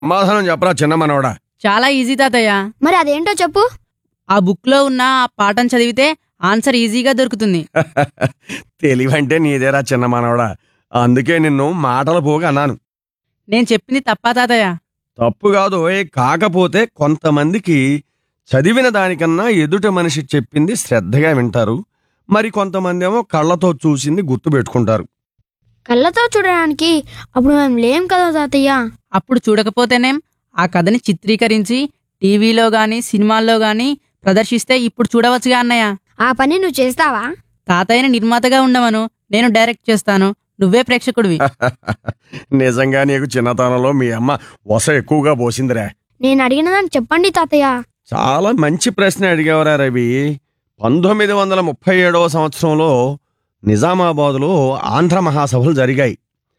సమాధానం చెప్పరా చిన్న మనవడా చాలా ఈజీ తాతయ్య మరి అదేంటో చెప్పు ఆ బుక్లో ఉన్న ఆ పాఠం చదివితే ఆన్సర్ ఈజీగా దొరుకుతుంది తెలివంటే నీదేరా చిన్న మనవడా అందుకే నిన్ను మాటల పోగా అన్నాను నేను చెప్పింది తప్పా తాతయ్య తప్పు కాదు ఏ కాకపోతే కొంతమందికి చదివిన దానికన్నా ఎదుట మనిషి చెప్పింది శ్రద్ధగా వింటారు మరి కొంతమంది ఏమో కళ్ళతో చూసింది గుర్తు పెట్టుకుంటారు కళ్ళతో చూడడానికి అప్పుడు మేము లేం కదా తాతయ్య అప్పుడు చూడకపోతేనేం ఆ కథని చిత్రీకరించి టీవీలో గాని సినిమాల్లో గాని ప్రదర్శిస్తే ఇప్పుడు చూడవచ్చుగా అన్నయ్య ఆ పని నువ్వు చేస్తావా తాతయ్యని నిర్మాతగా ఉండమను నేను డైరెక్ట్ చేస్తాను నువ్వే ప్రేక్షకుడివి నిజంగా నీకు చిన్నతనంలో మీ అమ్మ వస ఎక్కువగా పోసిందిరా నేను అడిగిన దాన్ని చెప్పండి తాతయ్య చాలా మంచి ప్రశ్న అడిగేవరా రవి పంతొమ్మిది వందల ముప్పై ఏడవ సంవత్సరంలో నిజామాబాదులో ఆంధ్ర మహాసభలు జరిగాయి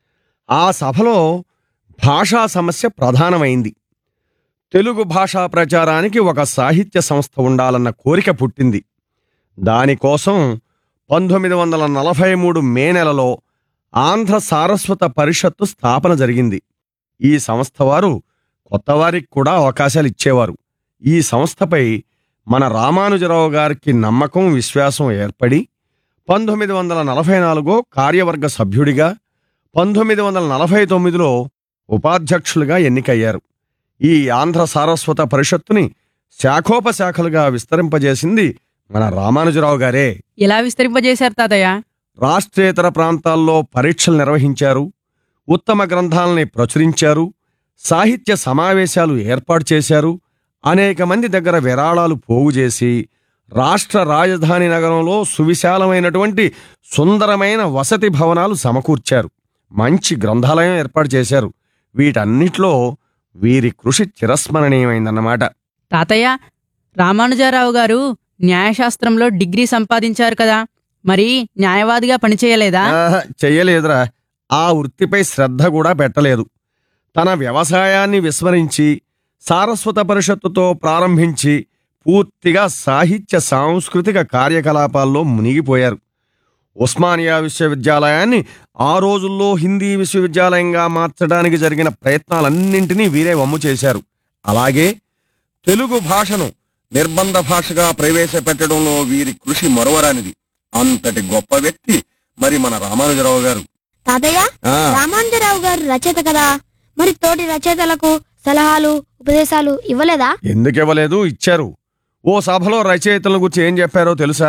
ఆ సభలో భాషా సమస్య ప్రధానమైంది తెలుగు భాషా ప్రచారానికి ఒక సాహిత్య సంస్థ ఉండాలన్న కోరిక పుట్టింది దానికోసం పంతొమ్మిది వందల నలభై మూడు మే నెలలో ఆంధ్ర సారస్వత పరిషత్తు స్థాపన జరిగింది ఈ సంస్థ వారు కొత్తవారికి కూడా అవకాశాలు ఇచ్చేవారు ఈ సంస్థపై మన రామానుజరావు గారికి నమ్మకం విశ్వాసం ఏర్పడి పంతొమ్మిది వందల నలభై నాలుగో కార్యవర్గ సభ్యుడిగా పంతొమ్మిది వందల నలభై తొమ్మిదిలో ఉపాధ్యక్షులుగా ఎన్నికయ్యారు ఈ ఆంధ్ర సారస్వత పరిషత్తుని శాఖోపశాఖలుగా విస్తరింపజేసింది మన రామానుజరావు గారే ఎలా విస్తరింపజేశారు తాతయ్య రాష్ట్రేతర ప్రాంతాల్లో పరీక్షలు నిర్వహించారు ఉత్తమ గ్రంథాలని ప్రచురించారు సాహిత్య సమావేశాలు ఏర్పాటు చేశారు అనేక మంది దగ్గర విరాళాలు పోగు చేసి రాష్ట్ర రాజధాని నగరంలో సువిశాలమైనటువంటి సుందరమైన వసతి భవనాలు సమకూర్చారు మంచి గ్రంథాలయం ఏర్పాటు చేశారు వీటన్నిటిలో వీరి కృషి చిరస్మరణీయమైందన్నమాట తాతయ్య రామానుజారావు గారు న్యాయశాస్త్రంలో డిగ్రీ సంపాదించారు కదా మరి న్యాయవాదిగా పనిచేయలేదా ఆహా, చెయ్యలేదురా ఆ వృత్తిపై శ్రద్ధ కూడా పెట్టలేదు తన వ్యవసాయాన్ని విస్మరించి సారస్వత పరిషత్తుతో ప్రారంభించి పూర్తిగా సాహిత్య సాంస్కృతిక కార్యకలాపాల్లో మునిగిపోయారు ఉస్మానియా విశ్వవిద్యాలయాన్ని ఆ రోజుల్లో హిందీ విశ్వవిద్యాలయంగా మార్చడానికి జరిగిన ప్రయత్నాలన్నింటినీ వీరే వమ్ము చేశారు అలాగే తెలుగు భాషను నిర్బంధ భాషగా ప్రవేశపెట్టడంలో వీరి కృషి మరువరానిది అంతటి గొప్ప వ్యక్తి మరి మన రామానుజరావు గారు తాతయ్య ఆ, రామానుజరావు గారు రచయిత కదా మరి తోటి రచయితలకు సలహాలు ఉపదేశాలు ఇవ్వలేదా ఎందుకు ఇవ్వలేదు ఇచ్చారు ఓ సభలో రచయితల గురించి ఏం చెప్పారో తెలుసా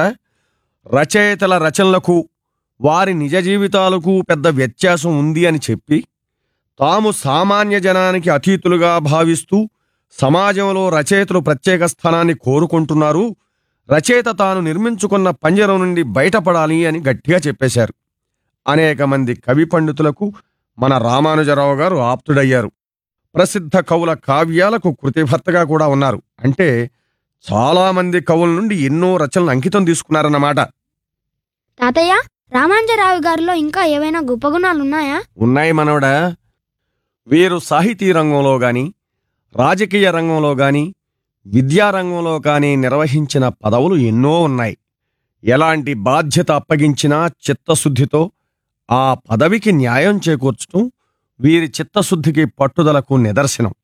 రచయితల రచనలకు వారి నిజ జీవితాలకు పెద్ద వ్యత్యాసం ఉంది అని చెప్పి తాము సామాన్య జనానికి అతీతులుగా భావిస్తూ సమాజంలో రచయితలు ప్రత్యేక స్థానాన్ని కోరుకుంటున్నారు రచయిత తాను నిర్మించుకున్న పంజరం నుండి బయటపడాలి అని గట్టిగా చెప్పేశారు అనేక మంది కవి పండితులకు మన రామానుజరావు గారు ఆప్తుడయ్యారు ప్రసిద్ధ కవుల కావ్యాలకు కృతిభర్తగా కూడా ఉన్నారు అంటే చాలా మంది కవుల నుండి ఎన్నో రచనలు అంకితం తీసుకున్నారన్నమాట తాతయ్య రామానుజరావు గారిలో ఇంకా ఏవైనా గొప్ప గుణాలు ఉన్నాయా ఉన్నాయి మనవడా వీరు సాహితీ రంగంలో గాని రాజకీయ రంగంలో గాని విద్యారంగంలో కానీ నిర్వహించిన పదవులు ఎన్నో ఉన్నాయి ఎలాంటి బాధ్యత అప్పగించినా చిత్తశుద్ధితో ఆ పదవికి న్యాయం చేకూర్చడం వీరి చిత్తశుద్ధికి పట్టుదలకు నిదర్శనం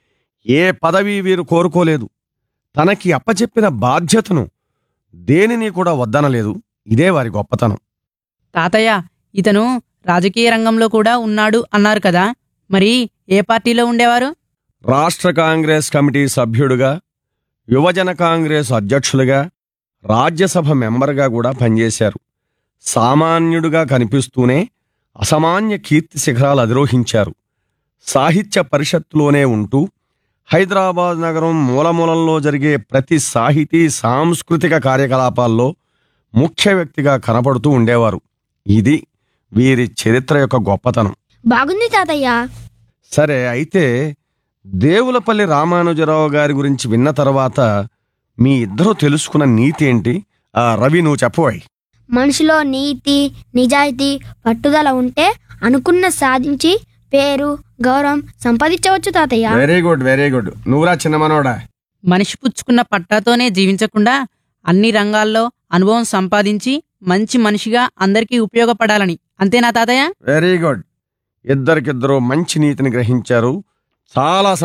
ఏ పదవి వీరు కోరుకోలేదు తనకి అప్పచెప్పిన బాధ్యతను దేనిని కూడా వద్దనలేదు ఇదే వారి గొప్పతనం తాతయ్య ఇతను రాజకీయ రంగంలో కూడా ఉన్నాడు అన్నారు కదా మరి ఏ పార్టీలో ఉండేవారు రాష్ట్ర కాంగ్రెస్ కమిటీ సభ్యుడుగా యువజన కాంగ్రెస్ అధ్యక్షులుగా రాజ్యసభ మెంబర్గా కూడా పనిచేశారు సామాన్యుడుగా కనిపిస్తూనే అసామాన్య కీర్తి శిఖరాలు అధిరోహించారు సాహిత్య పరిషత్తులోనే ఉంటూ హైదరాబాద్ నగరం మూలమూలంలో జరిగే ప్రతి సాహితీ సాంస్కృతిక కార్యకలాపాల్లో ముఖ్య వ్యక్తిగా కనపడుతూ ఉండేవారు ఇది వీరి చరిత్ర యొక్క గొప్పతనం బాగుంది తాతయ్య సరే అయితే దేవులపల్లి రామానుజరావు గారి గురించి విన్న తర్వాత మీ ఇద్దరూ తెలుసుకున్న నీతి ఏంటి ఆ రవి నువ్వు చెప్పవాయి మనిషిలో నీతి నిజాయితీ పట్టుదల ఉంటే అనుకున్న సాధించి పేరు గౌరవం సంపాదించవచ్చు తాతయ్య వెరీ గుడ్ వెరీ గుడ్ నువ్వురా చిన్న మనోడా మనిషి పుచ్చుకున్న పట్టాతోనే జీవించకుండా అన్ని రంగాల్లో అనుభవం సంపాదించి మంచి మనిషిగా అందరికీ ఉపయోగపడాలని అంతేనా తాతయ్య వెరీ గుడ్ ఇద్దరికిద్దరు మంచి నీతిని గ్రహించారు చాలా